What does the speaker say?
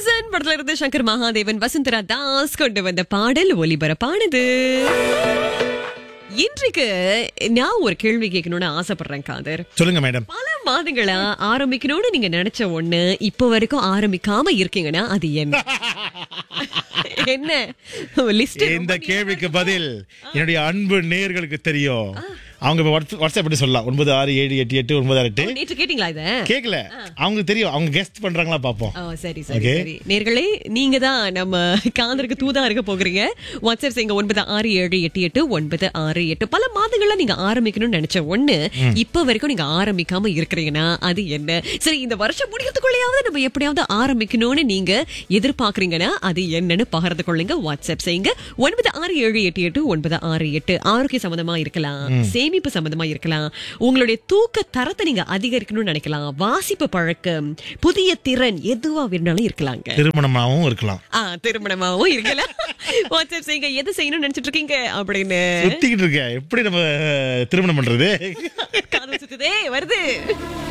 Season படத்துல இருந்து சங்கர் மகாதேவன் வசுந்தரா தாஸ் கொண்டு வந்த பாடல் ஒலிபரப்பானது இன்றைக்கு நான் ஒரு கேள்வி கேட்கணும்னு ஆசைப்படுறேன் காதர் சொல்லுங்க மேடம் பல மாதங்களா ஆரம்பிக்கணும்னு நீங்க நினைச்ச ஒண்ணு இப்ப வரைக்கும் ஆரம்பிக்காம இருக்கீங்கன்னா அது என்ன என்ன லிஸ்ட் இந்த கேள்விக்கு பதில் என்னுடைய அன்பு நேயர்களுக்கு தெரியும் அவங்க இப்ப வாட்ஸ்- வாட்ஸ்அப் பண்ணி சொல்லலாம் ஒன்பது ஆறு ஏழு எட்டு எட்டு ஒன்பது ஆறு எட்டு நேற்று கேட்டீங்களா இத கேட்கல அவங்களுக்கு தெரியும் அவங்க கெஸ்ட் பண்றாங்களா பாப்போம் ஓ சரி சரி Okay. சரி நேர்களே நீங்க தான் நம்ம காதலுக்கு தூதா இருக்க போகிறீங்க வாட்ஸ்அப் செய்யுங்க ஒன்பது ஆறு ஏழு எட்டு எட்டு ஒன்பது ஆறு எட்டு பல மாதங்கள்ல நீங்க ஆரம்பிக்கணும்னு நினைச்ச ஒண்ணு இப்ப வரைக்கும் நீங்க ஆரம்பிக்காம இருக்கிறீங்கன்னா அது என்ன சரி இந்த வருஷம் முடிக்கிறதுக்குள்ளேயாவது நம்ம எப்படியாவது ஆரம்பிக்கணும்னு நீங்க எதிர்பார்க்கறீங்கன்னா அது என்னன்னு பகிர்ந்து கொள்ளுங்க வாட்ஸ்அப் செய்யுங்க ஒன்பது ஆறு ஏழு எட்டு எட்டு ஒன்பது ஆறு எட்டு ஆரோக்கிய சம்பந்தமா இருக்கலாம் சேமிப்பு சம்பந்தமா இருக்கலாம் உங்களுடைய தூக்க தரத்தை நீங்க அதிகரிக்கணும்னு நினைக்கலாம் வாசிப்பு பழக்கம் புதிய திறன் எதுவா வேணாலும் இருக்கலாங்க திருமணமாவும் இருக்கலாம் ஆ திருமணமாவும் இருக்கலாம் வாட்ஸ்அப் செய்யுங்க எது செய்யணும்னு நினைச்சிட்டு இருக்கீங்க அப்படின்னு சுத்திக்கிட்டு இருக்க எப்படி நம்ம திருமணம் பண்றது காதல் சுத்துதே வருது